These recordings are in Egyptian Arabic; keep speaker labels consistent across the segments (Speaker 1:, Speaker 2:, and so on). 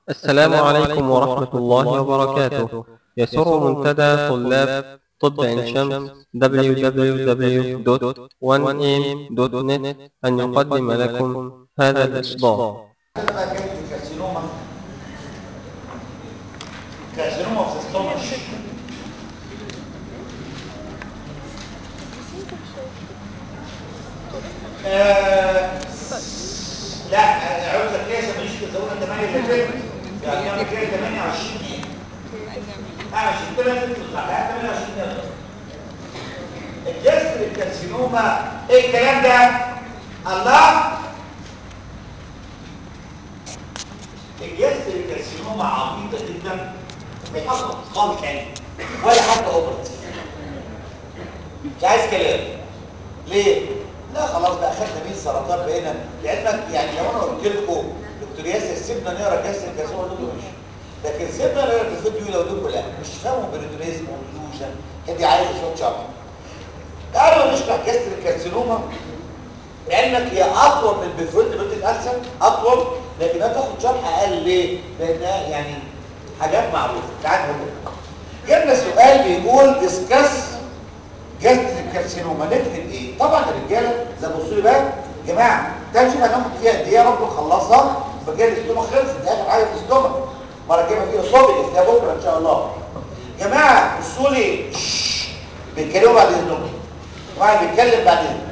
Speaker 1: السلام عليكم ورحمة الله وبركاته يسر منتدى طلاب طب عين شمس www.1am.net أن يقدم لكم هذا الإصدار
Speaker 2: بقى كانت الكارسينوما كارسينوما في الستومش آه لا انا عاوز كده ماليش في الزونه 8 اللي فاتت يعني انا كده 28 دقيقه اه مش انت لازم تطلع لا 28 دقيقه الجسر الكارسينوما ايه الكلام ده الله الجسر الكارسينوما عبيطه جدا مش حاجه خالص يعني ولا حتى اوبرت مش عايز كلام ليه؟ لا خلاص بقى خدنا مين سرطان بقينا لعلمك يعني لو انا قلت لكم دكتور ياسر سيبنا نقرا جسر الكارسينوما اقول لكم مش لكن سيبنا نقرا الفيديو لو لكم لا مش فاهموا بريتونيزم وديلوجن دي عايزه شويه شرح تعالوا نشرح جسر الكارسينوما لعلمك هي اطول من البيفرود بنت الالسن اطول لكن هتاخد شرح اقل ليه؟ لانها يعني حاجات معروفه تعال نقول لك جبنا سؤال بيقول ديسكاس جسر الكارسينوما نكتب ايه؟ طبعا الرجاله زي بصوا لي بقى يا جماعه تعالوا نشوف هناخد فيها قد ايه يا رب نخلصها فكده الاستوما خلصت دي اخر حاجه في الاستوما المره الجايه فيها صوبي ده بكره ان شاء الله يا جماعه بصوا لي بيتكلموا بعد اذنكم واحد بيتكلم بعد اذنكم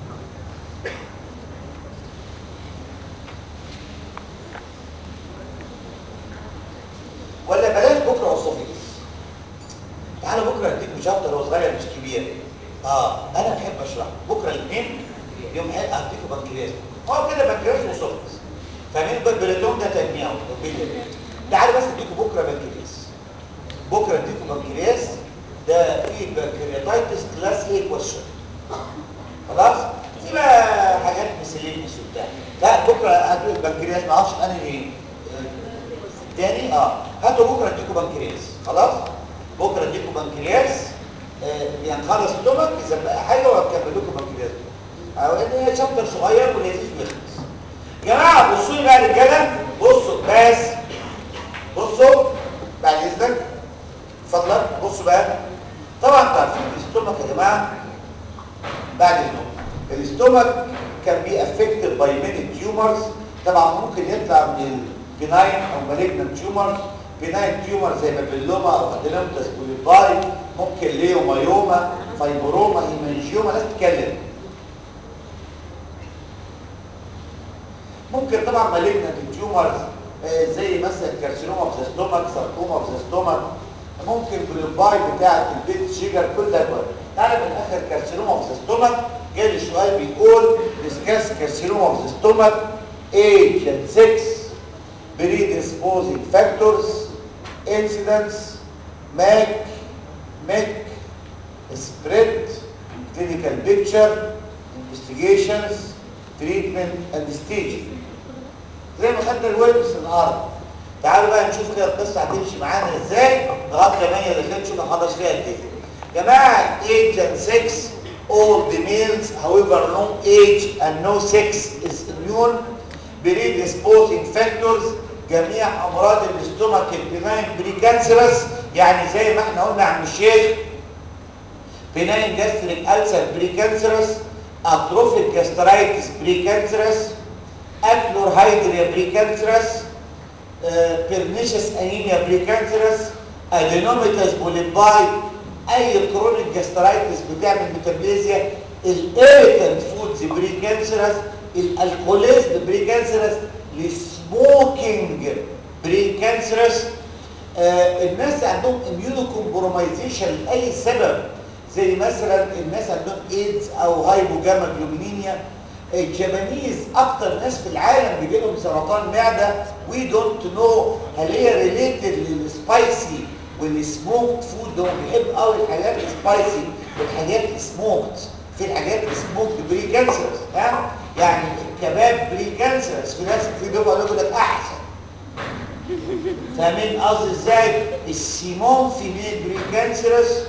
Speaker 2: ولا بلاش بكره اسوفيجس تعالى بكره اديكم شابتر هو صغير مش كبير اه انا بحب اشرح بكره الاثنين يوم هديكم بنكرياس هو كده بنكرياس واسوفيجس فاهمين البريتون ده تجميع تعالى بس اديكم بكره بنكرياس بكره اديكم بنكرياس ده في بنكرياتايتس كلاس ايه كويشن خلاص في بقى حاجات مسلينيس وبتاع لا بكره هديكم البنكرياس ما اعرفش انا ايه تاني اه هاتوا بكره اديكم بنكرياس خلاص بكره اديكم بنكرياس آه يعني خلص ستومك اذا بقى حاجه وهكمل لكم بنكرياس او ان شابتر صغير ولذيذ بيخلص يا جماعه بصوا لي بقى يا رجاله بصوا بس بصوا بعد اذنك اتفضل بصوا بقى طبعا انتوا عارفين الاستومك يا جماعه بعد اذنكم الاستومك كان بي افكتد باي ماني تيومرز طبعا ممكن يطلع من بناين او مالجنت تيومر بناين تيومر زي بابيلوما او ادينومتاس بوليباي ممكن ليومايوما فايبروما هيمانجيوما ناس تتكلم ممكن طبعا مالجنت تيومرز زي مثلا كارسينوما في ستومك ساركوما في ستومك ممكن بوليباي بتاعه البيت شيجر كل ده تعالى من اخر كارسينوما في ستومك جالي سؤال بيقول ديسكاس كارسينوما في ستومك age and sex predisposing factors, incidents, MAC, MIC, spread, clinical picture, investigations, treatment, and staging. زي ما خدنا الويبس النهارده. تعالوا بقى نشوف كده القصه هتمشي معانا ازاي لغايه 8 دقيقه نشوف هنخلص فيها قد ايه. جماعه age and sex all the males however no age and no sex is immune predisposing factors جميع امراض الاستومك البناين بريكانسرس يعني زي ما احنا قلنا عن الشيخ بناين جاستريك ألسر بريكانسرس اتروفيك جاسترايتس بريكانسرس اكلور هايدريا بريكانسرس بيرنيشس انيميا بريكانسرس ادينوميتاس بوليباي اي كرونيك جاسترايتس بتعمل ميتابليزيا الايريتنت فودز بريكانسرس الالكوليزم بريكانسرس السموكينج بري كانسرس آه الناس عندهم اميونو كومبرومايزيشن لاي سبب زي مثلا الناس عندهم ايدز او هايبوجاما جلوبينيميا الجابانيز اكتر ناس في العالم بيجي لهم سرطان معده وي دونت نو هل هي ريليتد للسبايسي والسموكت فود ده بيحب قوي الحاجات السبايسي والحاجات السموكت في الحاجات السموكت بري كانسرس ها يعني الكباب بري كانسرس في ناس في دول قالوا لك احسن فاهمين قصدي ازاي السيمون فيميل بري كانسرس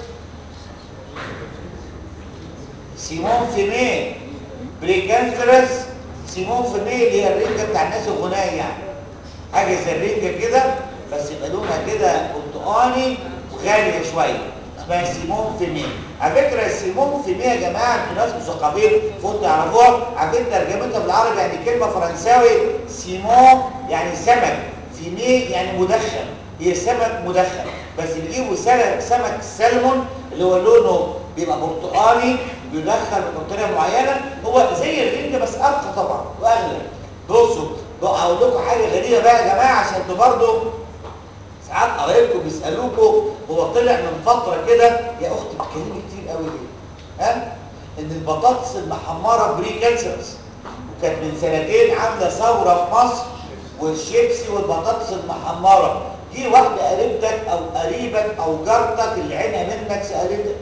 Speaker 2: سيمون فيميل بري كانسرس سيمون فيميل هي الرنجه بتاع الناس الغنيه يعني حاجه زي الرنجه كده بس يبقى لونها كده برتقاني وغاليه شويه اسمها سيمون فيميه على فكره السيمون فيميه يا جماعه انتوا ناس مثقفين فوق تعرفوها عارفين ترجمتها بالعربي يعني كلمه فرنساوي سيمون يعني سمك فيميه يعني مدخن هي سمك مدخن بس بيجيبوا سمك سمك سلمون اللي هو لونه بيبقى برتقاني بيدخل بطريقه معينه هو زي الرنجه بس ارقى طبعا واغلى بصوا بقى اقول لكم حاجه غريبه بقى يا جماعه عشان انتوا برضه ساعات قرايبكم بيسالوكوا هو طلع من فتره كده يا اختي بتكلمي كتير قوي ليه ها ان البطاطس المحمره بري كانسرز وكانت من سنتين عامله ثوره في مصر والشيبسي والبطاطس المحمره دي واحده قريبتك او قريبك او جارتك اللي عينها منك سالتك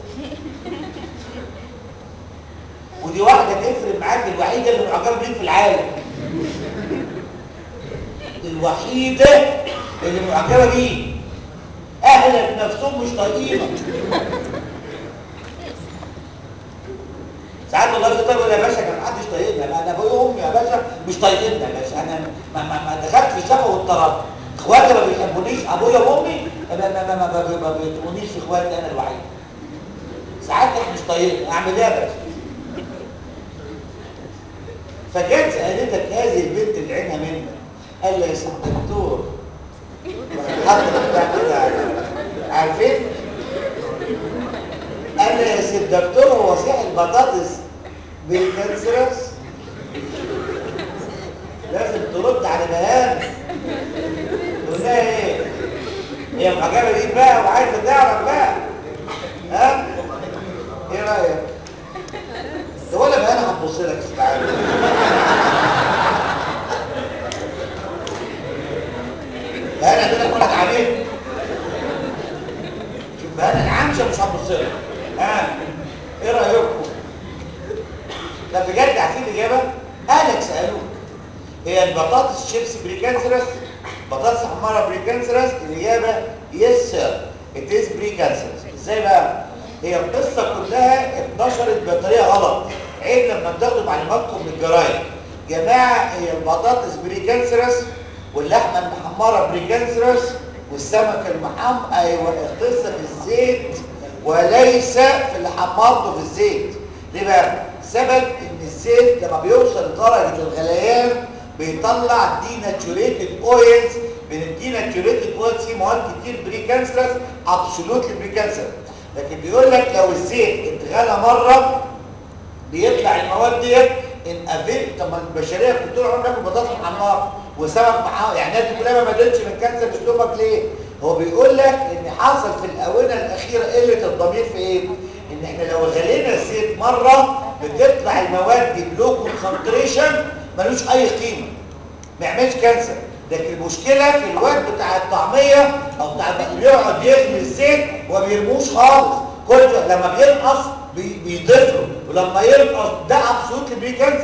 Speaker 2: ودي واحده تفرق معاك الوحيده اللي معجبه بيك في العالم الوحيده اللي معجبه بيه اهلك نفسهم مش طايقينك ساعات والله في طلبه يا باشا كان محدش طايقنا انا ابويا وامي يا باشا مش طايقيننا يا باشا انا ما, ما, ما دخلت في الشقه واضطربت اخواتي ما بيحبونيش ابويا وامي ما ما ما ما, ما, ما بيطيقونيش في اخواتي انا الوحيد ساعات احنا مش طايقنا اعمل ايه يا باشا فجت سالتك هذه البنت اللي عينها منك قال لي يا سيد الدكتور حط بتاع كده عارفين قال لي يا سيد الدكتور هو صحيح البطاطس بالكانسرس لازم ترد على بيان تقول لها ايه هي معجبه بيك بقى وعايزه تعرف بقى ها ايه رايك ده ولا بقى انا هبص لك استعانه بقى انا اديلك ولد عميل شوف بقى انا العمشه مش هبص لك ها ايه رايكم طب بجد عارفين الاجابه اهلك سالوك هي البطاطس شيبس بريكانسرس بطاطس حمارة بريكانسرس الاجابه يس سير ات از بريكانسرس ازاي بقى هي القصه كلها اتنشرت بطريقه غلط عيب لما تاخدوا معلوماتكم من الجرايد جماعه هي البطاطس بريكانسرس واللحمه المحمره بريكانسرس والسمك المحمر ايوه القصه في الزيت وليس في اللي حمرته في الزيت ليه بقى سبب ان الزيت لما بيوصل لدرجه الغليان بيطلع ديناتوريتد اويلز من الديناتوريتد اويلز في مواد كتير بري كانسرس ابسولوتلي بري كانسر لكن بيقول لك لو الزيت اتغلى مره بيطلع المواد ديت ان افيل طب ما البشريه كنت طول عمرك بطاطس محمره وسمك محمر يعني الناس كلها ما ماتتش من كانسر اسلوبك ليه؟ هو بيقول لك ان حصل في الاونه الاخيره قله الضمير في ايه؟ ان احنا لو غلينا الزيت مره بتطلع المواد دي بلو كونسنتريشن ملوش اي قيمه ما يعملش كانسر لكن المشكله في الواد بتاع الطعميه او بتاع بيقعد يغلي الزيت وما بيرموش خالص كل لما بينقص بي بيضيف له ولما ينقص ده ابسولوتلي بري كانسر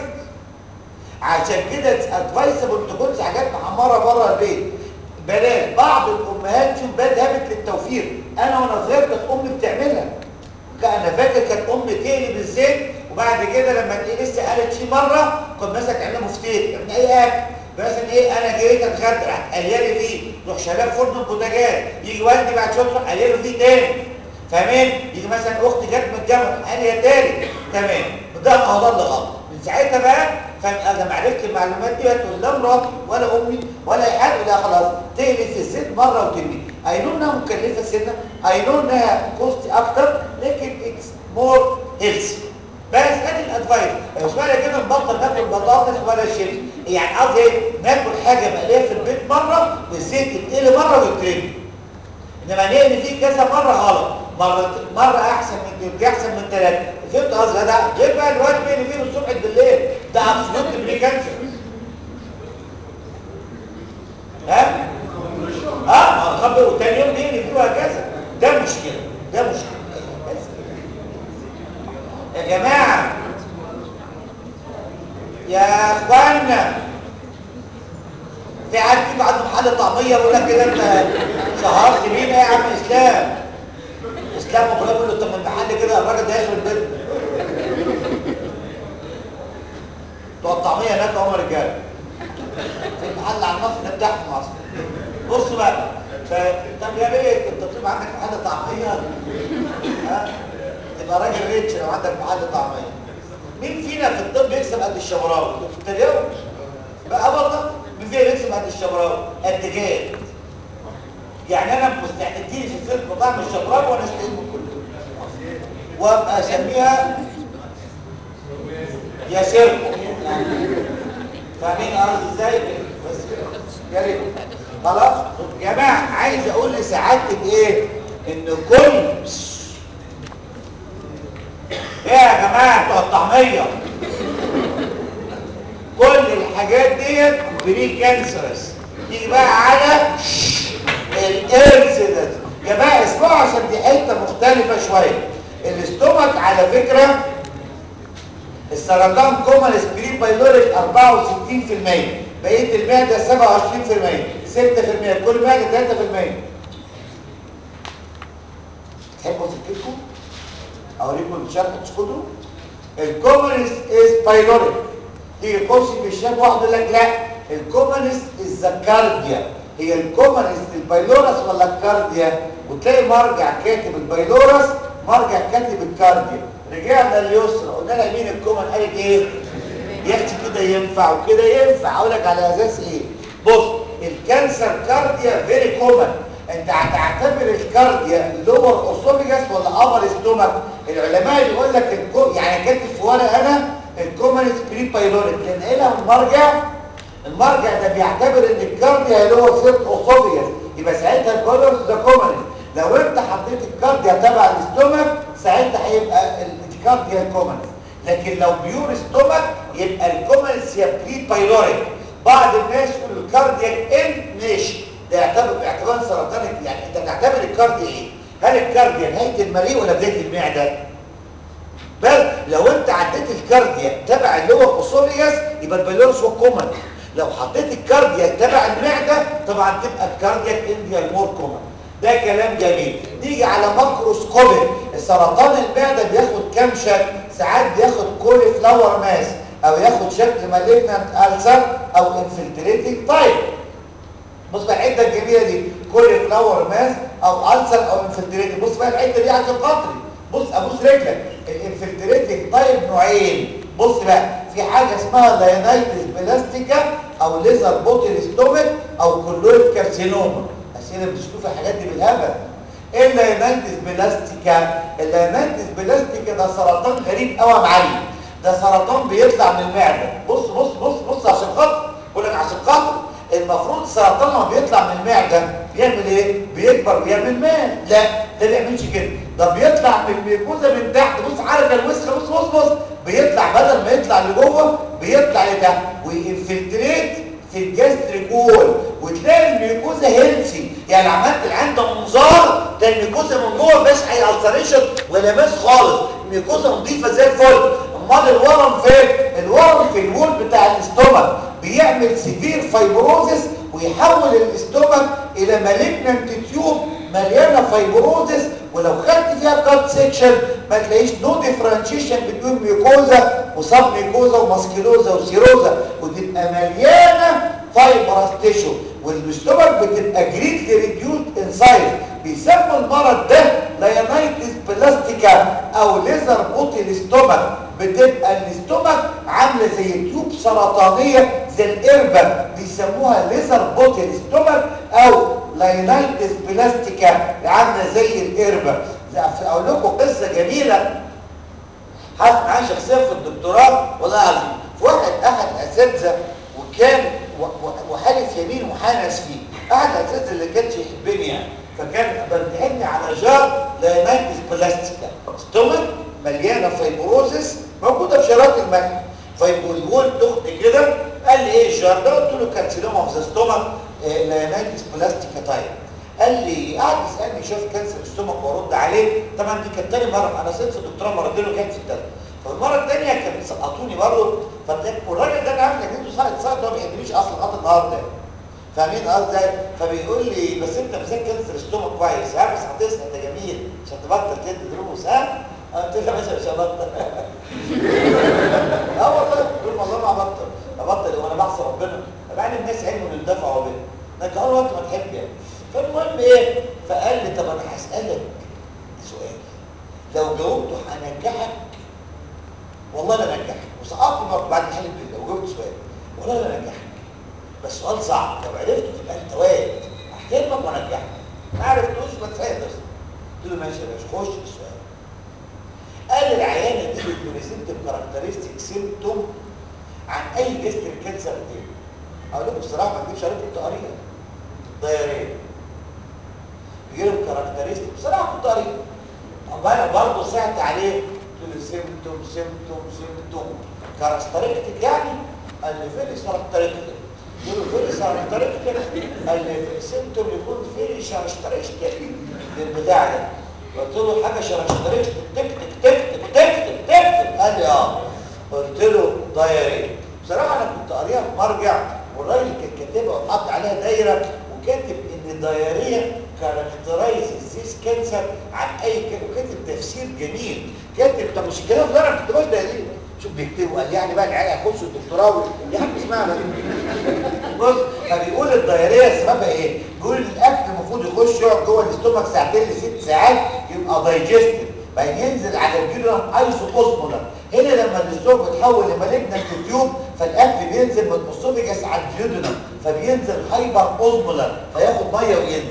Speaker 2: عشان كده ادفايسبل تكونش حاجات محمره بره البيت بلاش بعض الامهات تشوف باد هابت للتوفير انا وانا صغير كانت امي بتعملها انا فاكر كانت امي تقلب الزيت وبعد كده لما ايه لسه قالت فيه مره كنت مثلا تعملها مفتير من اي اكل مثلا ايه انا جيت اتغدى راح قليالي فيه تروح شايلاه في فرن البوتاجاز يجي والدي بعد شويه تروح قلياله فيه تاني فاهمين يجي مثلا اختي جت من الجامعه قال يا تاني تمام ده الموضوع اللي غلط من ساعتها بقى فانا لما عرفت المعلومات دي هتقول لا مراتي ولا امي ولا اي حد لا خلاص تقلي في الزيت مره وترمي اي نو انها مكلفه سنه اي نو انها كوست اكتر لكن اتس مور هيلثي بس ادي الادفايس مش معنى كده نبطل ناكل بطاطس ولا شيبس يعني قصدي ايه ناكل حاجه مقليه في البيت مره والزيت يتقلي مره ويترمي انما نقلي فيه كذا مره غلط مره مره احسن من دي احسن من ثلاثه فهمت قصدي ده غير بقى الوقت بيقلي فيه من الصبح بالليل ده ابسولوت بري كانسر ها اه خبر وتاني يوم بيقلي فيه وهكذا ده مشكله ده مشكله بس يا جماعه يا اخوانا في حد فيكم عنده محل طعميه يقول لك كده انت شهرت مين يا عم اسلام اسلام ابراهيم يقول له طب المحل كده الراجل ده يخرب بيتنا بتوع الطعميه هناك هم رجاله في محل على المصري بتاعهم اصلا بص بقى ف... طب يا ريت انت بتبقى عندك محل طعميه ها تبقى راجل ريتش لو عندك محل طعميه مين فينا في الطب يكسب قد الشبراوي تريقوا بقى والله مين فينا يكسب قد الشبراوي قد جاد يعني انا مستعدين في سلك طعم الشبراوي وانا استعين من كله وابقى اسميها يا سيركو فاهمين قصدي ازاي بس يا ريت خلاص يا جماعه عايز اقول لسعادتك ايه ان كل ايه يا جماعه بتوع الطعميه كل الحاجات ديت بري كانسرس نيجي بقى على الانسيدنت يا جماعه اسمعوا عشان دي حته مختلفه شويه الاستومك على فكره السرطان كومن سبرين بايلوريك 64% بقيه المعده 27% 6% كل معده 3% تحبوا تسكتكم اوريكم الشرح تسكتوا الكومنس از بايلوريك تيجي تخش في الشاب واحد يقول لك لا الكومنس از ذا كارديا هي الكومنس البايلورس ولا الكارديا وتلاقي مرجع كاتب البايلورس مرجع كاتب الكارديا رجعنا اليسرى قلنا لها مين الكومن قالت ايه يا اختي كده ينفع وكده ينفع اقول لك على اساس ايه بص الكانسر كارديا فيري كومن انت هتعتبر الكارديا لور اسوفيجاس ولا ابر ستومك العلماء يقول لك الكو... يعني كاتب في ورقه انا الكومن بري بايلوريك لان هنا المرجع المرجع ده بيعتبر ان الكارديا لور سيرت اسوفيجاس يبقى ساعتها البايلورس ده كومن لو انت حطيت الكارديا تبع الاستومك ساعتها هيبقى الكارديا الكومنس لكن لو بيور ستومك يبقى الكومنس يا بري بايلوريك بعض الناس يقولوا الكاردياك ان ماشي ده يعتبر باعتبار سرطان يعني انت بتعتبر الكارديا ايه هل الكارديا نهايه المريء ولا بدايه المعده بل لو انت عديت الكارديا تبع اللي هو اسوفيجاس يبقى البايلورس هو كومن لو حطيت الكارديا تبع المعده طبعا تبقى الكاردياك انديا المور كومن ده كلام جميل نيجي على ماكروسكوبيك السرطان المعده بياخد كام شكل ساعات بياخد كولي فلاور ماس او ياخد شكل مالجنانت ألسر او انفلتريتنج تايب بص بقى الحته الجميله دي كولي فلاور ماس او ألسر او انفلتريتنج بص بقى الحته دي عشان خاطري بص ابوس رجلك الانفلتريتنج تايب نوعين بص بقى في حاجه اسمها لاينايتس بلاستيكا او ليزر بوتل ستومك او كلويد كارسينوما اسئله بتشوفوا الحاجات دي بالهبل ايه اللاينايتس بلاستيكا اللاينايتس بلاستيكا ده سرطان غريب قوي يا معلم ده سرطان بيطلع من المعده بص بص بص بص عشان خاطر بقول لك عشان خاطر المفروض السرطان لما بيطلع من المعده بيعمل ايه بيكبر ويعمل مال لا ده ما بيعملش كده ده بيطلع من الميكوزا من تحت بص حركه الوسخه بص بص بص بيطلع بدل ما يطلع لجوه بيطلع لتحت وينفلتريت في الجاستريك وول وتلاقي الميكوزا هيلثي يعني عملت العنده منظار ده الميكوزا من جوه مش اي التريشن ولا ماس خالص الميكوزا نظيفه زي الفل امال الورم فين الورم في الوول بتاع الاستومك بيعمل سيفير فايبروزس ويحول الاستومك الى مالجنانت تيوب مليانه فايبروزس ولو خدت فيها كات سيكشن ما تلاقيش نو ديفرنشيشن بين ميكوزا وسب ميكوزا وماسكيلوزا وسيروزا وتبقى مليانه فايبرس تيشو والاستومك بتبقى جريتلي ريديوسد ان سايز بيسموا المرض ده لاينايتس بلاستيكا او ليزر بوتل ستومك بتبقى الاستومك عامله زي تيوب سرطانيه زي القربه بيسموها ليزر بوتل ستومك او لاينايتس بلاستيكا عامله زي القربه اقول لكم قصه جميله حصل معايا شخصيا في الدكتوراه والله العظيم في واحد احد الاساتذه وكان وحالف يمين وحانس فيه احد الاساتذه اللي كانش يحبني يعني فكان بامتحني على جار لاينايتس بلاستيكا ستومك مليانه فايبروزس موجوده في شرايط الملح فيقول ضغط كده قال لي ايه الجار ده قلت له كارسينوما اوف ذا ستومك لاينايتس بلاستيكا تايب قال لي قعد يسالني شوف كانسر الستومك وارد عليه طبعا دي كانت تاني مره انا صرت في الدكتوراه مرتين وكانت في الثالثه فالمره الثانيه كانوا سقطوني برضه والراجل ده انا عارف انك انتوا ساقط ساقط هو ما بيحبنيش اصلا لغايه النهارده فاهمين قصدي فبيقول لي بس انت مسك كانسر الستومك كويس ها بس هتصحى انت جميل عشان تبطل تدي دروس ها قلت له يا باشا مش هبطل اه والله قلت له والله ما هبطل هبطل وانا بحسب ربنا مع ان الناس علموا ان دفعوا بيه لكن قالوا وقت ما تحب يعني فالمهم ايه فقال لي طب انا هسالك سؤال لو جاوبته هنجحك والله لا نجحك وسقطت برضه بعد الحل بالله وجاوبت سؤال والله لا نجحك بس سؤال صعب لو عرفته تبقى انت واد احترمك وانجحك ما عرفتوش ما تفادش قلت له ماشي يا باشا خش في السؤال قال العيانه دي بتبريزنت بكاركترستيك سيمتوم عن اي جستر كانسر تاني اقول لكم بصراحه ما اكذبش عليكم كنت قريها دايريه بيجي لهم كاركترستيك بصراحه كنت قريها اما انا برضه ساعدت عليه قلت له سيمتوم سيمتوم سيمتوم كاركترستيك يعني قال لي فين كاركترستيك قلت له فين كاركترستيك قال لي سيمتوم يكون فين شرشترشتك للبتاع ده قلت له حاجه شرشترشتك تكتك تكتك تكتك تكتك قال لي اه قلت له دايريه بصراحه انا كنت قاريها في مرجع والراجل كان كاتبها وحط عليها دايره وكاتب ان الدايريه كاركترايز ذيس كانسر عن اي ك... وكاتب تفسير جميل كاتب طب مش الكلام ده انا ما كتبوش دايريه شوف بيكتبوا قال يعني بقى العيال هيخشوا الدكتوراه يا عم اسمعنا بص فبيقول الدايريه سببها ايه؟ بيقول الاكل المفروض يخش يقعد جوه الاستومك ساعتين لست ساعات يبقى دايجستد بعدين ينزل على الجدران ايزو اوزمولر هنا لما الاستومك بيتحول لمالجنت تيوب فالاكل بينزل من الاسوفيجاس على الجدران فبينزل هايبر اوزمولر فياخد ميه وينزل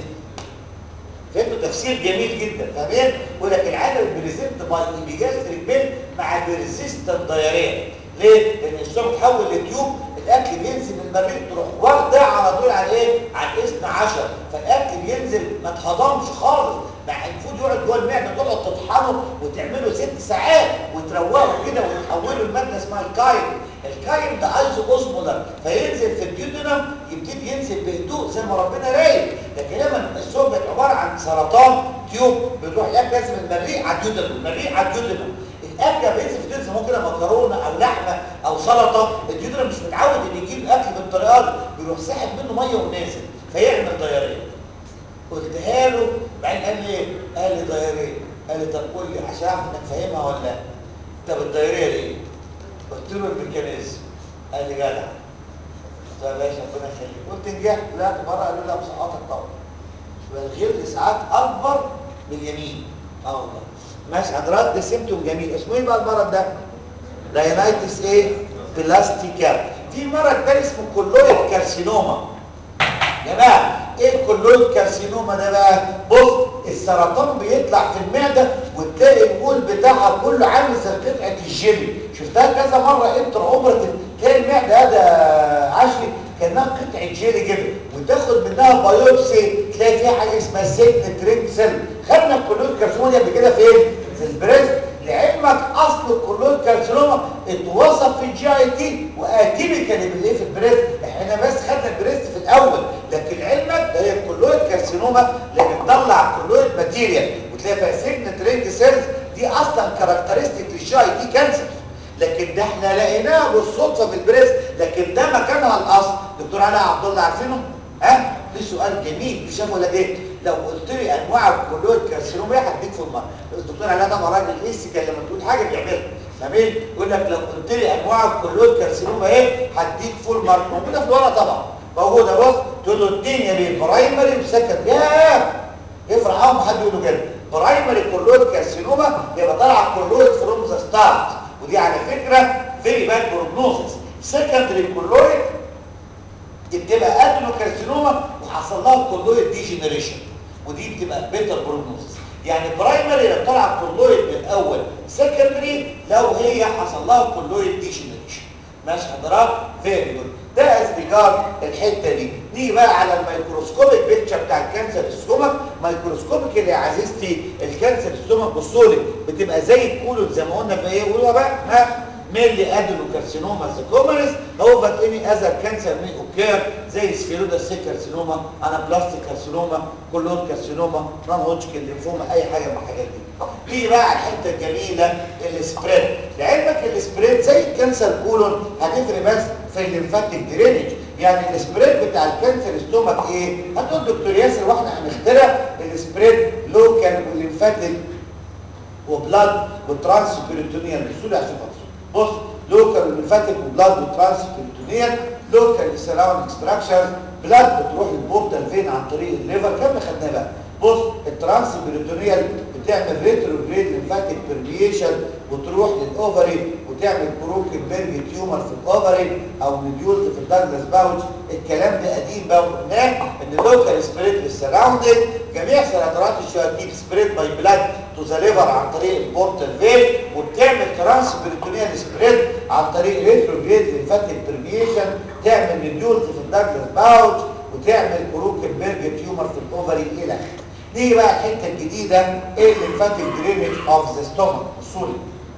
Speaker 2: فهمتوا تفسير جميل جدا فاهمين يقول لك العالم بريزنت باي بيجاستريك بيل مع بريزيستنت دايريه ليه لان السم تحول لتيوب الاكل بينزل من المريء تروح واخده على طول على ايه على الاذن 10 فالاكل بينزل ما اتهضمش خالص مع المفروض يقعد جوه المعده تقعد تطحنه وتعمله ست ساعات وتروقه كده وتحوله لماده اسمها الكاين الكاين ده ايزو اوزمولر فينزل في الديودنم يبتدي ينزل بهدوء زي ما ربنا رايد لكن لما السم عباره عن سرطان تيوب بتروح الاكل لازم المريء على الديودنم المريء على الديودنم الاكل بينزل في تنزل ممكن مكرونه او لحمه او سلطه الديودنم مش متعود ان يجيب اكل بالطريقه دي بيروح ساحب منه ميه ونازل فيعمل دياريه قلتها له بعدين قال لي ايه قال لي دياريه قال لي طب قول لي عشان اعرف انك فاهمها ولا لا طب الدياريه ليه قلت له الميكانيزم قال لي جدع قلت له يا باشا ربنا يخليك قلت نجحت طلعت بره قالوا لي لا مسقطك طبعا والغير ساعات اكبر من اليمين اه والله ماشي حضرتك ده سيمتوم جميل اسمه ايه بقى المرض ده داينايتس ايه بلاستيكا في مرض تاني اسمه كولويد كارسينوما يا جماعه ايه الكولويد كارسينوما ده بقى بص السرطان بيطلع في المعده وتلاقي البول بتاعها كله عامل زي قطعه الجيلي شفتها كذا مره انتر اوبرتيف تلاقي المعده هذا عشري كانها قطعه جيلي كده وتاخد منها بايوبسي تلاقي فيها حاجه اسمها سيجن ترينج سيل خدنا الكولويد كارسينوما دي قبل كده فين في البريست لعلمك اصل الكولويد كارسينوما اتوصف في الجي اي تي واتيبيكالي بالايه في البريست احنا بس خدنا البريست في الاول لكن علمك ده هي الكولويد كارسينوما اللي بتطلع كولويد ماتيريال وتلاقي فيها سيجن ترينج سيلز دي اصلا كاركترستيك للجي اي تي كانسر لكن ده احنا لقيناها بالصدفه في البريست لكن ده مكانها الاصل دكتور علاء عبد الله عارفينه ها في سؤال جميل شافوا ولا ايه لو قلت لي انواع الكولويد كارسينوما ايه هديك في المره الدكتور علاء ده راجل ايسيكال لما تقول حاجه بيعملها فاهمين يقول لك لو قلت لي انواع الكولويد كارسينوما ايه هديك فول مارك موجوده في الورقه طبعا موجوده بص تقول له الدنيا بين برايمري وسكند ياه يفرح قوي حد يقول له كده برايمري كولويد كارسينوما يبقى طالعه كولويد فروم ذا ستارت ودي على فكره فيري باد بروجنوسيس سكندري كولويد دي بتبقى ادنوكارسينوما وحصل لها كولويد ديجنريشن ودي بتبقى بيتر بروجنوسيس يعني برايمري لو طلع كولويد من الاول سكندري لو هي حصل لها كولويد ديجنريشن ماشي حضرتك فيري جود ده از ريجارد الحته دي نيجي بقى على الميكروسكوبيك بيكتشر بتاع الكانسر الستومك ميكروسكوبيك اللي يا عزيزتي الكانسر الستومك بصوا لي بتبقى زي الكولون زي ما قلنا في ايه قولوها بقى ها ميلي ادينوكارسينوما زيكومانس او بات اني اذر كانسر مي اوكير زي سكليرودا سي كارسينوما انابلاستيك كارسينوما كولون كارسينوما نون هوجكن ليمفوما اي حاجه من الحاجات دي نيجي بقى على الحته الجميله السبريد لعلمك السبريد زي الكانسر كولون هتفرق بس في الليمفاتيك درينج يعني السبريد بتاع الكانسر ستومك ايه هتقول دكتور ياسر واحنا هنخترع السبريد لوكال والليمفاتيك وبلاد وترانس بيريتونيال بصوا لي عشان بص لوكال والليمفاتيك وبلاد وترانس بيريتونيال لوكال سراوندنج ستراكشرز بلاد بتروح البورتال فين عن طريق الليفر كم خدناه بقى بص الترانس بريتونيال بتعمل ريتروجريد ليمفاتيك برميشن وتروح للاوفري وتعمل بروكنبرج تيومر في الاوفري او نديوز في الداجلاس باوتش الكلام ده قديم بقى وقلناه ان اللوكال سبريت سراوندنج جميع سيراتورات الشياطين سبريت باي بلاد تو ذا ليفر عن طريق البورتال فين وبتعمل ترانس بريتونيال سبريد عن طريق ريتروجريد ليمفاتيك برميشن تعمل نديوز في الداجلاس باوتش وتعمل بروكنبرج تيومر في الاوفري الى اخره نيجي بقى الحته الجديده ايه الليمفاتيك درينج اوف ذا ستومك بصوا لي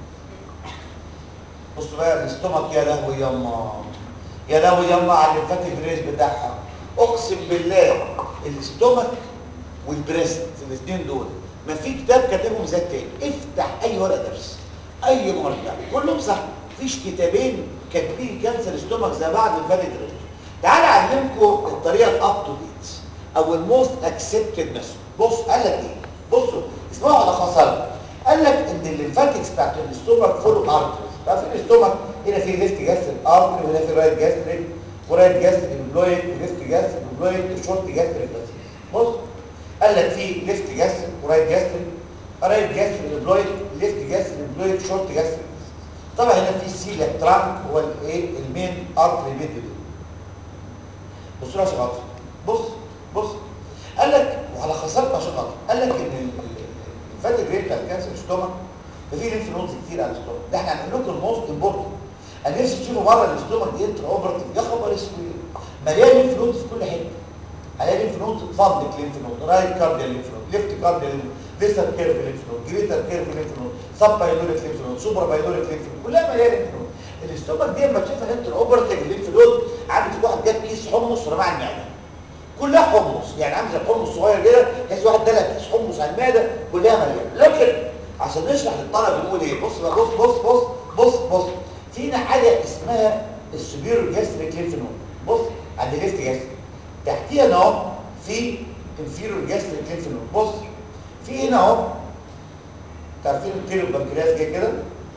Speaker 2: بصوا بقى الاستومك يا لهوي ياما يا لهوي ياما على الليمفاتيك درينج بتاعها اقسم بالله الاستومك والبريست الاثنين دول ما في كتاب كاتبهم زي التاني افتح اي ورقه درس اي مرجع كلهم صح مفيش كتابين كاتبين كانسر استومك زي بعض الليمفاتيك درينج تعالى اعلمكم الطريقه الاب تو ديت او الموست اكسبتد ميثود بص قال لك ايه بصوا اسمعوا على خاصه قال لك ان الليمفاتكس بتاعت الاستومك فول ارترز عارفين الاستومك هنا في ليفت جاستريك ارتري وهنا في رايت جاستريك ورايت جاستريك بلويد وليفت جاستريك بلويد وشورت جاستريك بص قال لك في ليفت جاستريك ورايت جاستريك رايت جاستريك بلويد ليفت جاستريك بلويد شورت جاستريك طبعا هنا في سيليا ترانك هو الايه المين ارتري ميدل بصوا يا شباب بص بص قال لك وعلى خسارته عشان خاطر قال لك ان الفات الجريد بتاع الكانسر ستومك ففي لينف نودز كتير على الاستومك ده احنا هنقول لكم الموست امبورتنت انا نفسي تشوفوا بره الاستومك دي انترا اوبرتيف يا خبر اسود مليان لينف نودز في كل حته هلاقي لينف نودز فضلك لينف نود رايت كارديال لينف نود ليفت كارديال لينف ليستر كيرف لينف نود جريتر كيرف لينف نود سب بايلوريك لينف نود سوبر بايلوريك لينف نود كلها مليانه لينف نود الاستومك دي لما تشوفها انترا اوبرتيف لينف نود عامل واحد جاب كيس حمص رماه المعده كلها حمص يعني عامل زي حمص صغير كده تحس واحد دلق كيس حمص على المعده كلها مليانه لكن عشان نشرح للطلبه نقول ايه بص بقى بص بص بص بص بص فينا حاجه اسمها السوبيرو جاستريك لينف نود بص عند الليفت جاستريك تحتيها اهو في انفيرور جاستريك لينف نود بص في هنا اهو عارفين التيرو البنكرياس جاي كده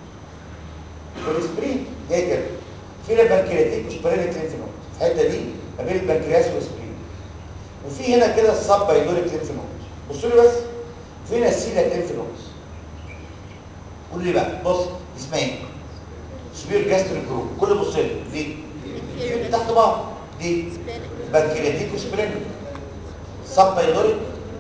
Speaker 2: والسبرين جاي كده في البنكرياتيك وسبرينيك لينف نود في الحته دي ما بين البنكرياس والسبرين وفي هنا كده السب بايلوريك لينف نود بصوا لي بس في هنا السيلياك لينف نود قول لي بقى بص اسمها ايه سبير جاستريك جروب كل بص لي دي في تحت بعض دي بنكرياتيك وسبرينيك سب بايلوريك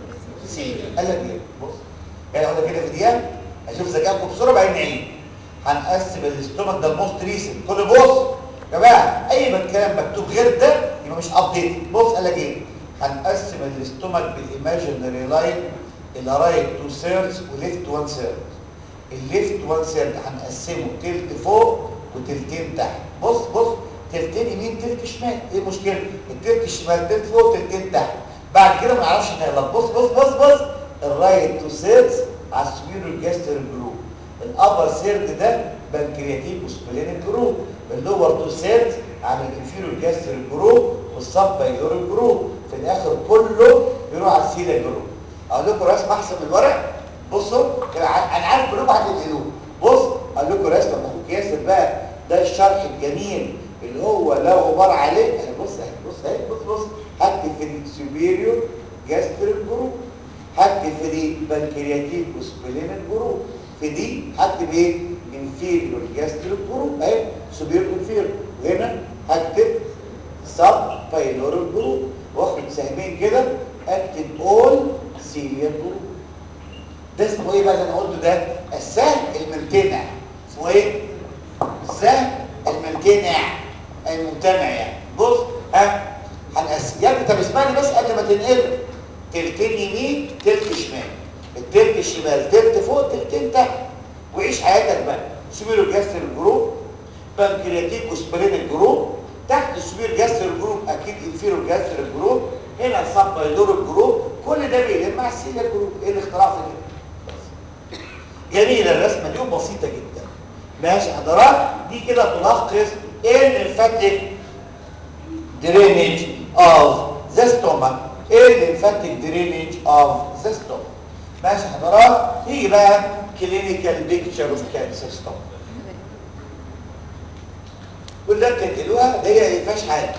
Speaker 2: سي قال لك ايه بص يعني اقول لك كده في دقيقه اشوف ذكائكم بسرعه بعدين نعيد هنقسم الاستومك ده الموست ريسنت كل بص يا جماعه اي كلام مكتوب غير ده يبقى مش ابديت بص قال لك ايه هنقسم الاستومك بالايماجينري لاين الى رايت تو سيرز وليفت 1 سيرز الليفت 1 سيرد هنقسمه تلت فوق وتلتين تحت بص بص تلتين يمين تلت شمال ايه المشكله التلت الشمال تلت فوق تلتين تحت بعد كده ما نعرفش نغلط بص بص بص بص الرايت تو سيرز على السبيرو جاستر جروب الابر سيرد ده بنكرياتيك وسبلينيك جروب اللور تو سيرز على الانفيرو جاستر جروب والسب بايلور جروب في الاخر كله بيروح على السيلا جروب اقول لكم رسم احسن من الورق بصوا انا عارف كلكم هتنقلوه بص اقول لكم رسمه اخوك ياسر بقى ده الشرح الجميل اللي هو لو غبار عليه اهي بص اهي بص اهي بص بص هكتب في السوبيريور جاستريك جروب هكتب في دي بنكرياتيك وسبلينيك جروب في دي هكتب ايه انفيريور جاستريك جروب اهي سوبيريور انفيريور وهنا هكتب سب بايلوريك جروب واخد سهمين كده اكتب اول سيليا جروب ده اسمه ايه بقى اللي انا قلته ده السهم الممتنع اسمه ايه السهم الممتنع الممتنع يعني بص ها هنقسم يا ابني طب اسمعني بس قبل ما تنقله تلتين يمين تلت شمال التلت الشمال تلت فوق تلتين تحت وعيش حياتك بقى سوبيرو جاستر جروب بنكرياتيك وسبرين جروب تحت السوبير جاستر جروب اكيد انفيرو جاستر جروب هنا السب بايلور جروب كل ده بيلم مع السيليا جروب ايه الاختراع في كده جميلة الرسمة دي وبسيطة جدا ماشي حضرات دي كده تلخص ايه الليمفاتيك درينج اوف ذا ستومك ايه الليمفاتيك درينج اوف ذا ستومك ماشي حضرات نيجي بقى كلينيكال بيكتشر اوف كانسر ستومك كل ده بتنقلوها دي ما فيهاش حاجه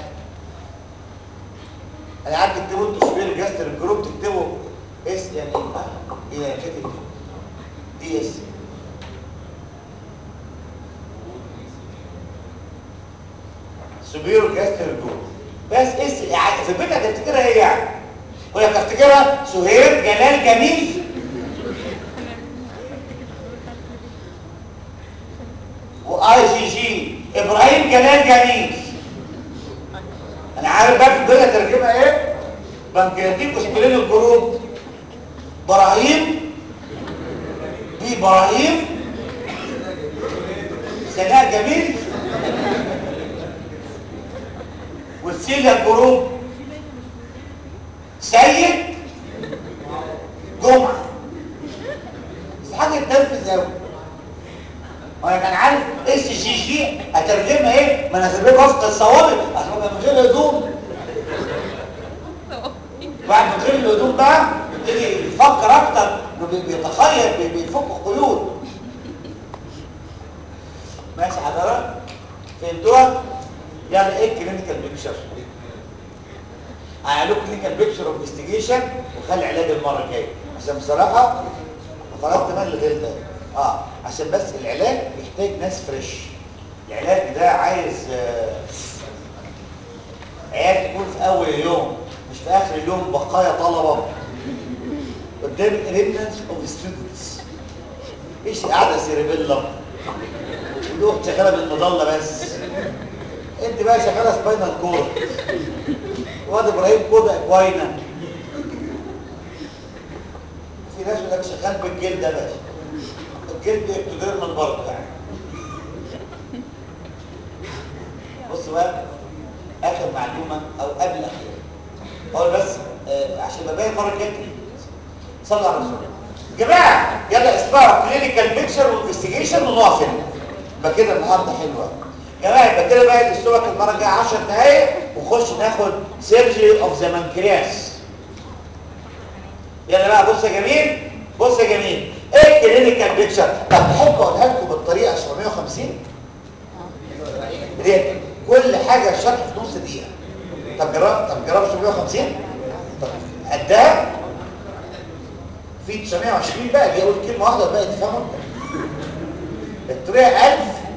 Speaker 2: انا قاعد تكتبوا انتوا سبير جاستر الجروب تكتبوا اس يعني ايه آه، ايه يعني كاتب دي اس سبيرو جاستر الجروب بس اس يعني في البيت هتفتكرها ايه يعني ولا هتفتكرها سهير جلال جميل واي جي جي ابراهيم جلال جميل انا عارف بقى في الدنيا ترجمها ايه بنكرياتيك وسبرين الجروب براهيم بي براهيم سناء جميل والسيليا الجروب سيد جمعه بس حاجه تنفذ قوي وانا كان عارف اس جي جي هترجمها ايه ما انا هترجمها وفق الصوابع عشان ابقى من غير هدوم بعد من غير الهدوم بقى يبتدي يفكر اكتر انه بي- بيتخيل بي- بيفك قيود ماشي حضرتك فهمتوها يعني ايه كلينيكال بيكتشر هعمل لكم كلينيكال بيكتشر اوف انفستيجيشن وخلي علاج المره الجايه عشان بصراحه خلاص تمام لغير ده اه عشان بس العلاج يحتاج ناس فريش العلاج ده عايز آه، عيال تكون في اول اليوم مش في اخر اليوم بقايا طلبه قدام ريمنانس اوف ستودنتس ايش قاعده سيريبيلا والاخت شغاله بالمظله بس انت بقى شغاله سباينال كورد واد ابراهيم كودا اكواينا في ناس يقول لك شغال بالجلد ده بس الجلد اكتوديرمال برضه يعني بص بقى اخر معلومه او قبل الاخيره اقول بس آه عشان ببين المره الجايه صلى على الرسول جماعه يلا اسمعوا كلينيكال بيكتشر وانفستيجيشن ونقف هنا يبقى كده النهارده حلوه جماعه يبقى كده بقى الاسبوع المره الجايه 10 دقايق ونخش ناخد سيرجري اوف ذا مانكرياس يلا بقى بص يا جميل بص يا جميل ايه الكلينيكال بيكتشر طب تحب اقولها لكم بالطريقه 750 دي كل حاجه شرح في نص دقيقه طب جرب طب جرب 750 طب قدها في 920 بقى دي اقول كلمه واحده بقى تفهموا الطريقه 1000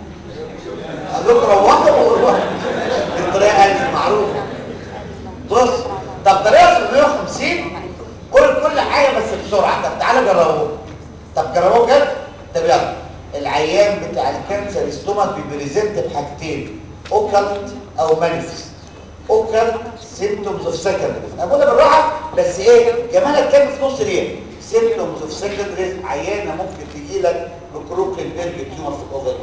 Speaker 2: قال لكم روحوا وروحوا الطريقه 1000 معروفه بص طب طريقه 750 قول كل حاجه بس بسرعه طب تعالوا جربوه طب جربوه بجد طب يلا العيان بتاع الكانسر ستومك بيبريزنت بحاجتين اوكالت او مانيفست اوكالت سيمتومز اوف سكندريز انا بقولها بالراحه بس ايه جمال الكلمه في نص ليه سيمتومز اوف سكندريز عيانه ممكن تجي لك بكروكنبرج تيومر في الاوفري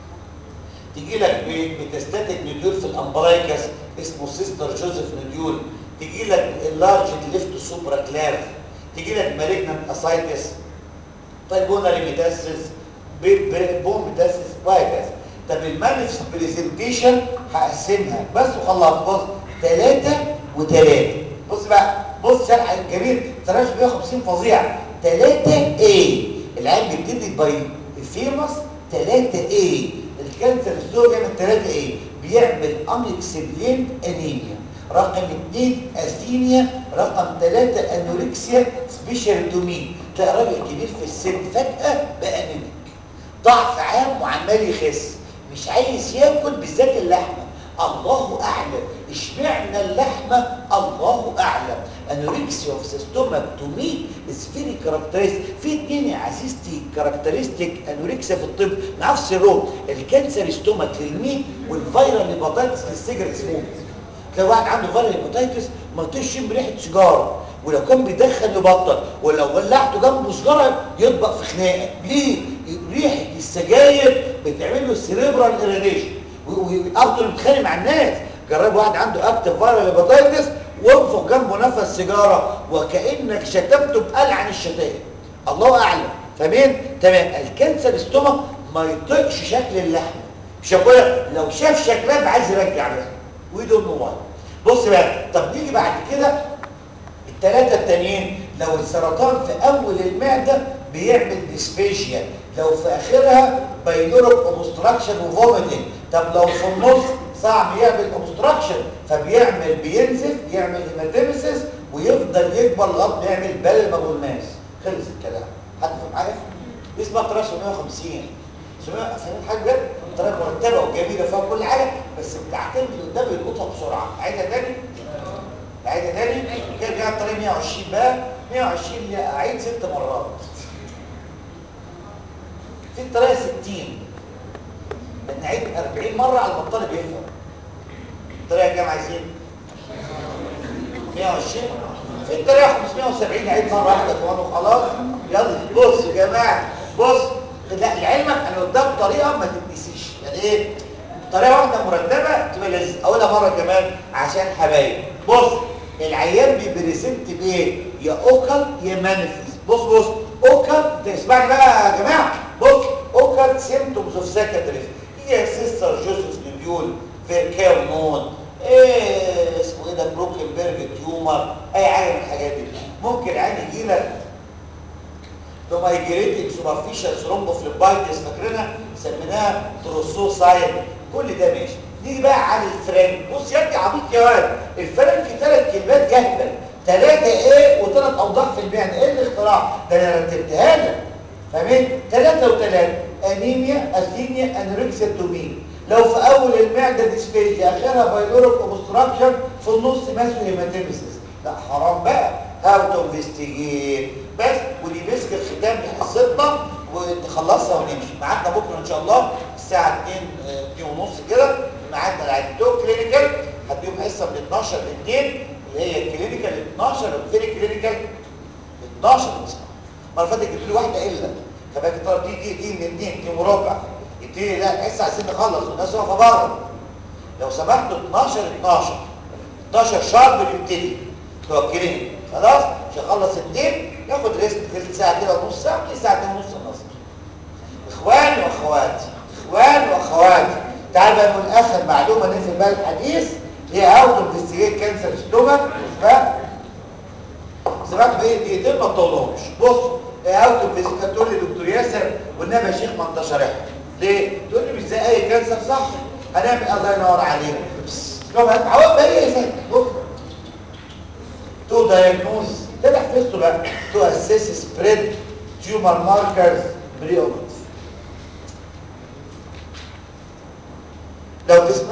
Speaker 2: تجي لك بتستاتيك نوديول في الامبلايكس اسمه سيستر جوزيف نوديول تجي لك اللارج ليفت سوبرا كلاف تجي لك مالجنانت اسايتس بالبوناري ميتاسيس بون ميتاسيس وهكذا طب المانيفست بريزنتيشن هقسمها بس وخلاص بص ثلاثة وثلاثة بص بقى بص شرح جميل 350 فظيع 3 A العين بيبتدي باي الفيمس 3 A الكانسر السوري بيعمل 3 A بيعمل انكسبلين انيميا رقم 2 اثينيا رقم 3 انوركسيا سبيشالتومي تلاقي راجل كبير في السن فجأة بقى انيميك ضعف عام وعمال يخس مش عايز ياكل بالذات اللحمه الله اعلم اشمعنى اللحمه الله اعلم انوركسيا اوف سيستومك تو مي از فيري كاركترستيك في اتنين يا عزيزتي كاركترستيك انوركسيا في الطب نفس الروم الكانسر ستومك للميت والفيرال هيباتيتس للسيجرت سموك تلاقي واحد عنده فيرال هيباتيتس ما تشم ريحه سيجاره ولو كان بيدخن يبطل ولو ولعته جنبه سيجاره يطبق في خناقه ليه ريحه السجاير بتعمل له سيريبرال اريديشن وافضل متخانق مع الناس جرب واحد عنده اكتف فيرال هيباتيتس وانفخ جنبه نفس سيجاره وكانك شتمته بألعن الشتائم الله اعلم فاهمين تمام الكانسر ستومك ما يطيقش شكل اللحمه مش هقول لو شاف شكلها يبقى عايز يرجع لها وي دونت نو واي بص بقى طب نيجي بعد كده الثلاثه التانيين لو السرطان في اول المعده بيعمل ديسفيجيا لو في اخرها بايلوريك اوبستراكشن وفوميتنج طب لو في النص صعب يعمل اوبستراكشن فبيعمل بينزف يعمل هيماتيمسيس ويفضل يكبر لغايه ما يعمل بالمابول ماس خلص الكلام حد فاهم حاجه دي اسمها طريقه 750 700 فاهم حاجه بجد طريقه مرتبه وجميله فيها كل حاجه بس بتعتمد اللي قدام يلقطها بسرعه عايزها تاني عايزها تاني كده جايه الطريقه 120 بقى 120 اللي اعيد ست مرات في الطريقه 60 ان نعيد 40 مره على ما الطالب يفهم الطريقه كام عايزين 120 في الطريقه 570 عيد مره واحده كمان وخلاص يلا بص يا جماعه بص لا لعلمك انا قدام طريقه ما تتنسيش يعني ايه طريقه واحده مرتبه تبقى لذيذ اقولها مره كمان عشان حبايب بص العيان بيبريزنت بايه يا اوكل يا مانيفيست بص بص اوكل تسمعني بقى يا جماعه بص اوكل سيمتومز اوف سايكاتريس هي سيستر جوزيف نيبيول فيركاو نود ايه اسمه ايه ده بروكنبرج تيومر اي حاجه من الحاجات دي ممكن عادي يجي لك دومايجريتنج سوبرفيشال ثرومبوفليبايتس فاكرينها سميناها تروسوسايد كل ده ماشي نيجي بقى على الفرنك بص يا ابني عبيط يا واد الفرنك في ثلاث كلمات جاهبه ثلاثه ايه وثلاث اوضاع في المعنى ايه الاختراع ده انا رتبتها لك فاهمين ثلاثه وثلاثه انيميا اثينيا انوركسيا تومين لو في اول المعده ديسفيجيا اخرها بايلوريك اوبستراكشن في النص ماسو هيماتيمسيس لا حرام بقى هاو تو انفستيجيت بس ودي مسك الختام لحصتنا ونخلصها ونمشي ميعادنا بكره ان شاء الله الساعه 2 2 ونص كده ميعادنا العيادتين كلينيكال هديهم حصه من 12 ل 2 اللي هي الكلينيكال 12 فين الكلينيكال 12 اسمع المره اللي فاتت جبت لي واحده الا فبقى طلب دي دي دي من 2 2 وربع يبتدي لا تحس عايزين نخلص والناس واقفه بره لو سمحتوا 12 12 12 شهر بنبتدي توكلين خلاص مش هخلص اثنين ياخد ريست ثلث ساعه كده ونص ساعه ودي ساعتين ونص النصر اخواني واخواتي اخواني واخواتي تعال بقى من اخر معلومه نقفل بقى الحديث هي اوت اوف ديستيجيت كانسر ستومك اسمها سمعت بايه دقيقتين ما تطولهمش بص اوت اوف ديستيجيت تقول لي دكتور ياسر والنبي يا شيخ ما انت شارحها ليه؟ تقول لي مش زي اي كانسر صح هنعمل الله ينور عليك طب هتعود بقى ايه يا سيدي بص تو دايجنوز ده اللي حفظته بقى تو اسيس سبريد تيومر ماركرز بري اوبرتيف لو تسمع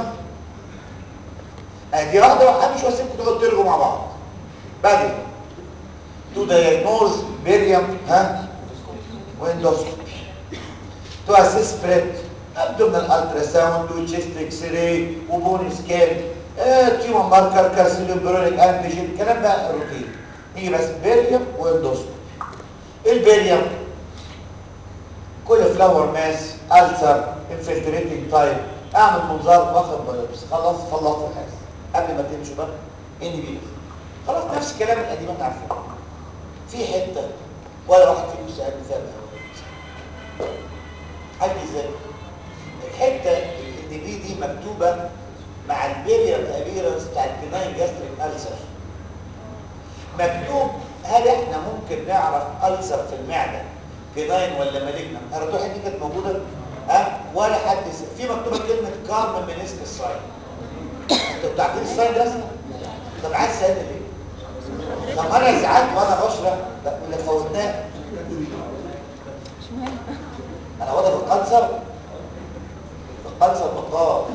Speaker 2: ادي واحده وهمش واسيبكم تقعدوا ترجوا مع بعض بعد تو دايجنوز بيريم ها ويندوسكوبي تو اسيس سبريد ابدومينال الترا ساوند وتشيست اكس راي وبون سكان تيومر ماركر كارسينوم برونيك انتيجين الكلام ده الروتين نيجي بس بيريم واندوسكوبي البيريم كل فلاور ماس ألسر انفلتريتنج تايب اعمل منظار واخد بايوبس خلاص خلصت الحاجه قبل ما تمشوا بقى ان بي خلاص نفس الكلام القديم انت عارفه في حته ولا واحد فيكم سالني فيها بقى حد ازاي الحته الان بي دي مكتوبه مع البيريم ابيرنس بتاع البناين جاستريك ألسر مكتوب هل احنا ممكن نعرف ألسر في المعدة بناين ولا مالجنا قرأتوها دي كانت موجودة ها ولا حد س... في مكتوبة كلمة كارم منسك الساين انتوا بتعرفين الساين ده اصلا طب عايز تسألني ليه طب انا ساعات وانا بشرح لا اللي فوتناه انا واضح في القنصر في القنصر بطال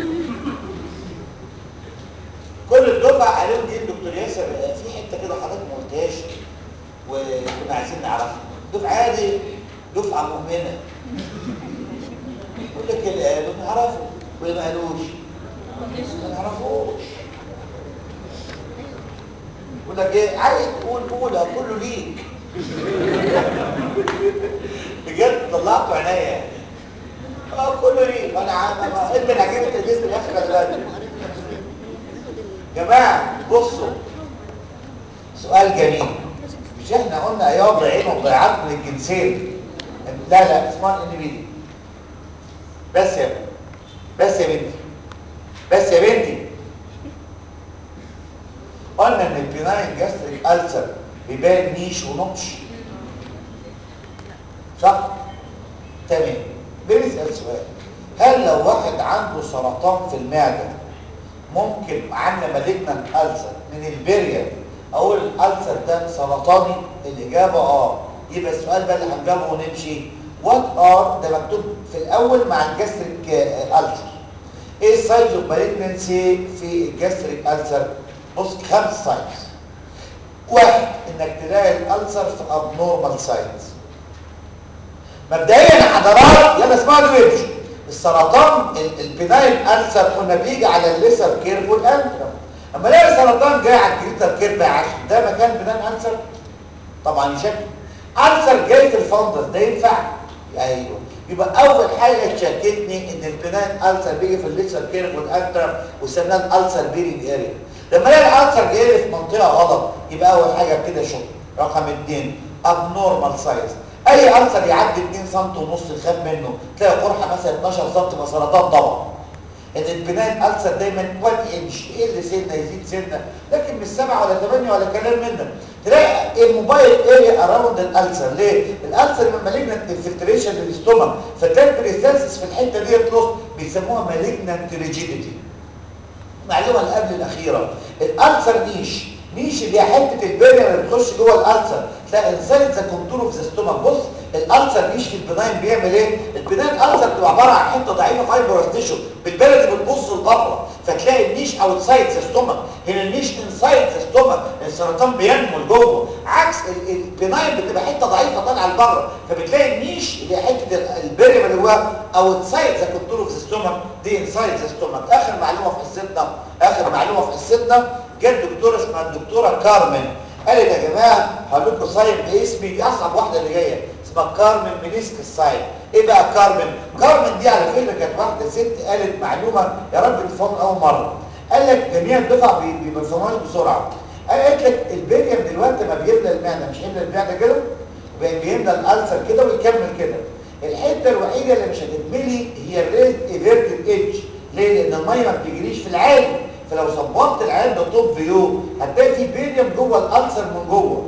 Speaker 2: كل الدفعه عليهم دي الدكتور ياسر في حته كده حضرتك ما قلتهاش وكنا عايزين نعرفها الدفعه دي دفعه مؤمنه يقول لك اللي قالوا نعرفه واللي ما قالوش ما نعرفوش يقول لك ايه عايز تقول قولها كله ليك بجد طلعته عينيا اه كله ليك انا عارف انت اللي هجيب التدريس في الاخر دلوقتي جماعة بصوا سؤال جميل مش احنا قلنا ايام ضيعين وضيعات من الجنسين لا لا اسمها ان بي بس يا بنتي بس يا بنتي بس يا بنتي قلنا ان البناين جاستريك ألسر بيبان نيش ونقش صح تمام بنسال سؤال هل لو واحد عنده سرطان في المعده ممكن عندنا مالجنانت ألسر من البريا اقول الألسر ده سرطاني الاجابه اه يبقى السؤال بقى اللي هنجاوبه ونمشي وات ار ده مكتوب في الاول مع الجاستريك ألسر ايه السايز اوف مالجنسي في الجاستريك ألسر بص خمس سايز واحد انك تلاقي الألسر في ابنورمال سايز مبدئيا يا حضرات يلا اسمعوا وامشوا السرطان البناين ألسر قلنا بيجي على الليسر كيرف والانترم اما الاقي سرطان جاي على الكريتر كيرف يا عشان ده مكان بناين ألسر طبعا يشكل ألسر جاي في الفندس ده ينفع ايوه يبقى اول حاجه تشككني ان البناين ألسر بيجي في الليسر كيرف والانترم وسمناه الألسر بيرنج اريا لما الاقي الألسر جاي لي في منطقه غلط يبقى اول حاجه كده شك رقم اثنين abnormal size اي ألسر يعدي 2 سم ونص يخاف منه تلاقي قرحه مثلا 12 سم يبقى سرطان طبعا ان البناين ألسر دايما 1 انش يقل سنه يزيد سنه لكن مش 7 ولا 8 ولا كلام من ده تلاقي الموبايل اريا اراوند الألسر ليه الألسر من مالجنانت انفلتريشن للاستومك فتلاقي البريستانسس في الحته ديت نص بيسموها مالجنانت ريجيديتي المعلومه اللي قبل الاخيره الألسر نيش نيش اللي هي حته البريا اللي بتخش جوه الألسر تلاقي انسايد ذا كونتور اوف ذا ستومك بص الألسر نيش في البناين بيعمل ايه البناين ألسر بتبقى عباره عن حته ضعيفه فايبرس تيشو بالبلدي بتبص لبره فتلاقي النيش اوتسايد ذا ستومك هنا النيش انسايد ذا ستومك السرطان بينمو لجوه عكس البناين بتبقى حته ضعيفه طالعه لبره فبتلاقي النيش اللي هي حته البريا اللي هو اوتسايد ذا كونتور اوف ذا ستومك دي انسايد ذا ستومك اخر معلومه في حصتنا اخر معلومه في حصتنا جت دكتوره اسمها الدكتوره كارمن قالت يا جماعه هقول لكم صايم باسمي دي اصعب واحده اللي جايه اسمها كارمن منيسك الصايم ايه بقى كارمن كارمن دي على فكره كانت واحده ست قالت معلومه يا رب تفهم اول مره قال لك جميع الدفع ما بيفهموهاش بسرعه قالت لك البيريم دلوقتي ما بيملى المعده مش يملى المعده كده بيملى الالسر كده ويكمل كده الحته الوحيده اللي مش هتتملي هي الريز ايفيرتد ايدج ليه لان الميه ما بتجريش في العادي فلو صبرت العين ده توب فيو هتلاقي في بيريم جوه الالسر من جوه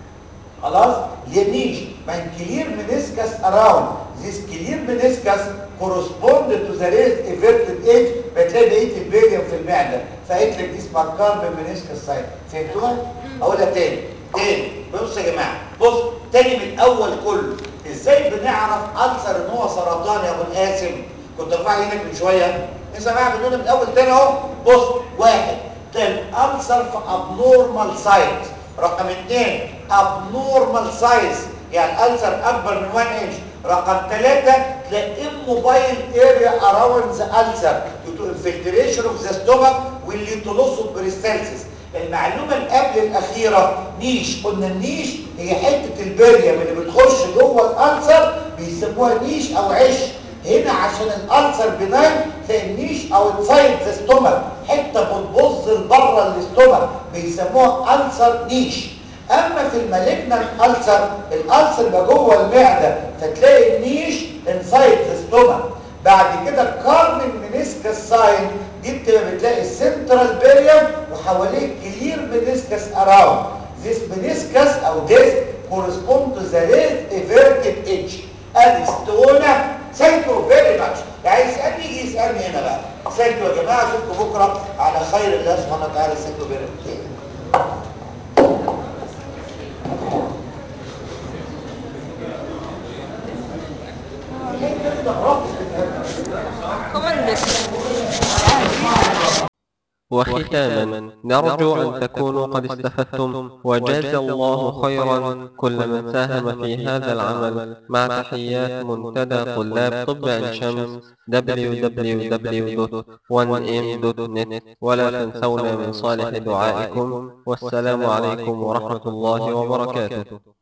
Speaker 2: خلاص اليميش من كلير منسكس اراوند ذيس كلير منسكس كورسبوند تو ذا ريز ايفيرتد ايدج بتلاقي بقيه البيريم في المعده فقلت لك دي اسمها كاربن منسكس سايت فهمتوها اقولها تاني تاني بصوا يا جماعه بص تاني من الاول كله ازاي بنعرف ألسر ان هو سرطان يا ابو القاسم كنت رافع ايدك من شويه لسه بقى بنقول من الاول تاني اهو بص واحد تاني ألسر في ابنورمال سايت رقم اثنين ابنورمال سايز يعني الألسر اكبر من 1 انش رقم ثلاثة تلاقي موبايل اريا اراوند ذا ألسر due to infiltration of the stomach واللي تلصه بريستالسيس المعلومة اللي قبل الأخيرة نيش قلنا النيش هي حتة البريم اللي بتخش جوه الألسر بيسموها نيش أو عش هنا عشان الألسر بناين تلاقي النيش أو تسايد ذا ستومك حتة بتبص لبره الاستومك بيسموها ألسر نيش أما في المالجنال ألسر الألسر بقى جوه المعدة فتلاقي النيش انسايد ذا ستومك بعد كده كارمن منسكس ساين دي بتبقى بتلاقي السنترال بيريم وحواليه كلير منسكس اراوند ذيس منسكس او ذيس كورسبوند تو ذا ريد ايفيرتد ايدج ادي ستونه ثانك يو فيري ماتش يعني يسالني يجي يسالني هنا بقى ثانك يو يا جماعه اشوفكم بكره على خير الله سبحانه وتعالى ثانك يو فيري
Speaker 1: وختاما نرجو أن تكونوا قد استفدتم وجاز الله خيرا كل من ساهم في هذا العمل مع تحيات منتدى طلاب طب عين شمس www.1m.net ولا تنسونا من صالح دعائكم والسلام عليكم ورحمة الله وبركاته